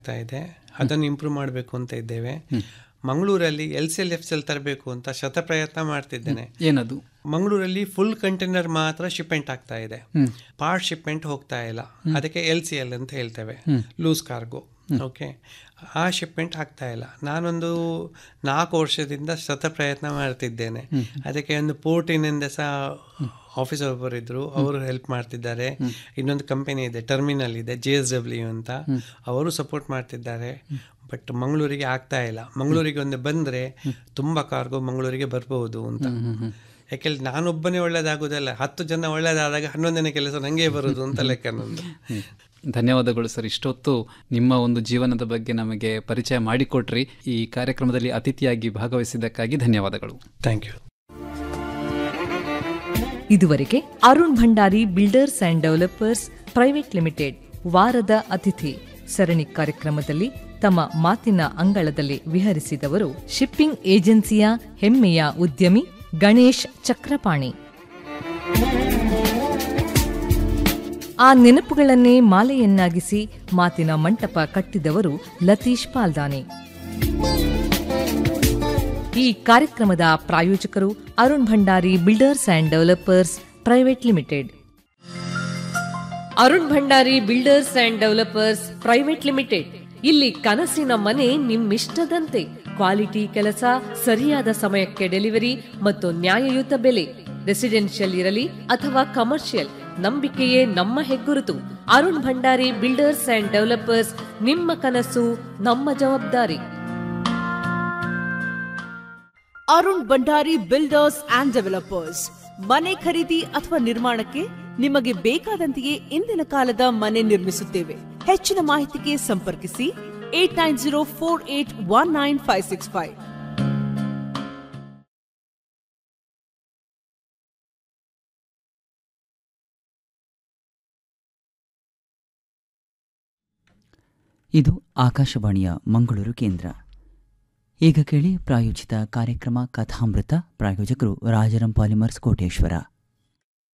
ಆಗ್ತಾ ಇದೆ ಅದನ್ನು ಇಂಪ್ರೂವ್ ಮಾಡಬೇಕು ಅಂತ ಇದ್ದೇವೆ ಮಂಗಳೂರಲ್ಲಿ L C L F L ತರಬೇಕು ಅಂತ ಶತ ಪ್ರಯತ್ನ ಮಾಡ್ತಿದ್ದೇನೆ ಏನದು ಮಂಗಳೂರಲ್ಲಿ ಫುಲ್ ಕಂಟೈನರ್ ಮಾತ್ರ ಶಿಪ್ಮೆಂಟ್ ಆಗ್ತಾ ಇದೆ ಪಾರ್ಟ್ ಶಿಪ್ಮೆಂಟ್ ಹೋಗ್ತಾ ಇಲ್ಲ ಅದಕ್ಕೆ ಎಲ್ ಸಿ ಎಲ್ ಅಂತ ಹೇಳ್ತೇವೆ ಲೂಸ್ ಕಾರ್ಗೋ ಓಕೆ ಆ ಶಿಪ್ಮೆಂಟ್ ಆಗ್ತಾ ಇಲ್ಲ ನಾನೊಂದು ನಾಲ್ಕು ವರ್ಷದಿಂದ ಸತ ಪ್ರಯತ್ನ ಮಾಡ್ತಿದ್ದೇನೆ ಅದಕ್ಕೆ ಒಂದು ಪೋರ್ಟಿನಿಂದ ಸಹ ಆಫೀಸರ್ ಒಬ್ಬರು ಇದ್ರು ಅವರು ಹೆಲ್ಪ್ ಮಾಡ್ತಿದ್ದಾರೆ ಇನ್ನೊಂದು ಕಂಪನಿ ಇದೆ ಟರ್ಮಿನಲ್ ಇದೆ ಜೆ ಎಸ್ ಡಬ್ಲ್ಯೂ ಅಂತ ಅವರು ಸಪೋರ್ಟ್ ಮಾಡ್ತಿದ್ದಾರೆ ಬಟ್ ಮಂಗಳೂರಿಗೆ ಆಗ್ತಾ ಇಲ್ಲ ಮಂಗಳೂರಿಗೆ ಒಂದು ಬಂದರೆ ತುಂಬ ಕಾರ್ಗೋ ಮಂಗಳೂರಿಗೆ ಬರ್ಬೋದು ಅಂತ ಯಾಕೆಂದ್ರೆ ನಾನೊಬ್ಬನೇ ಒಳ್ಳೇದಾಗೋದಲ್ಲ ಹತ್ತು ಜನ ಒಳ್ಳೇದಾದಾಗ ಹನ್ನೊಂದನೇ ಕೆಲಸ ನನಗೆ ಬರೋದು ಅಂತ ಲೆಕ್ಕ ನಂದು ಧನ್ಯವಾದಗಳು ಸರ್ ಇಷ್ಟೊತ್ತು ನಿಮ್ಮ ಒಂದು ಜೀವನದ ಬಗ್ಗೆ ನಮಗೆ ಪರಿಚಯ ಮಾಡಿಕೊಟ್ರಿ ಈ ಕಾರ್ಯಕ್ರಮದಲ್ಲಿ ಅತಿಥಿಯಾಗಿ ಭಾಗವಹಿಸಿದ್ದಕ್ಕಾಗಿ ಧನ್ಯವಾದಗಳು ಥ್ಯಾಂಕ್ ಯು ಇದುವರೆಗೆ Arun Bhandari builders and developers private limited ವಾರದ ಅತಿಥಿ ಸರಣಿ ಕಾರ್ಯಕ್ರಮದಲ್ಲಿ ತಮ್ಮ ಮಾತಿನ ಅಂಗಳದಲ್ಲಿ ವಿಹರಿಸಿದವರು ಶಿಪ್ಪಿಂಗ್ ಏಜೆನ್ಸಿಯ ಹೆಮ್ಮೆಯ ಉದ್ಯಮಿ ಗಣೇಶ್ ಚಕ್ರಪಾಣಿ ಆ ನೆನಪುಗಳನ್ನೇ ಮಾಲೆಯನ್ನಾಗಿಸಿ ಮಾತಿನ ಮಂಟಪ ಕಟ್ಟಿದವರು ಲತೀಶ್ ಪಾಲ್ದಾನೆ ಈ ಕಾರ್ಯಕ್ರಮದ ಪ್ರಾಯೋಜಕರು Arun Bhandari builders and developers private limited Arun Bhandari builders and developers private limited ಇಲ್ಲಿ ಕನಸಿನ ಮನೆ ನಿಮ್ಮಿಷ್ಟದಂತೆ ಕ್ವಾಲಿಟಿ ಕೆಲಸ ಸರಿಯಾದ ಸಮಯಕ್ಕೆ ಡೆಲಿವರಿ ಮತ್ತು ನ್ಯಾಯಯುತ ಬೆಲೆ ರೆಸಿಡೆನ್ಷಿಯಲ್ ಇರಲಿ ಅಥವಾ ಕಮರ್ಷಿಯಲ್ ನಂಬಿಕೆಯೇ ನಮ್ಮ ಹೆಗ್ಗುರುತು Arun Bhandari builders and developers ನಿಮ್ಮ ಕನಸು ನಮ್ಮ ಜವಾಬ್ದಾರಿ Arun Bhandari builders and developers ಮನೆ ಖರೀದಿ ಅಥವಾ ನಿರ್ಮಾಣಕ್ಕೆ ನಿಮಗೆ ಬೇಕಾದಂತೆಯೇ ಇಂದಿನ ಕಾಲದ ಮನೆ ನಿರ್ಮಿಸುತ್ತೇವೆ ಹೆಚ್ಚಿನ ಮಾಹಿತಿಗೆ ಸಂಪರ್ಕಿಸಿ eight nine zero four eight one nine five six five ಇದು ಆಕಾಶವಾಣಿಯ ಮಂಗಳೂರು ಕೇಂದ್ರ ಈಗ ಕೇಳಿ ಪ್ರಾಯೋಜಿತ ಕಾರ್ಯಕ್ರಮ ಕಥಾಮೃತ ಪ್ರಾಯೋಜಕರು ರಾಜರಂ ಪಾಲಿಮರ್ಸ್ ಕೋಟೇಶ್ವರ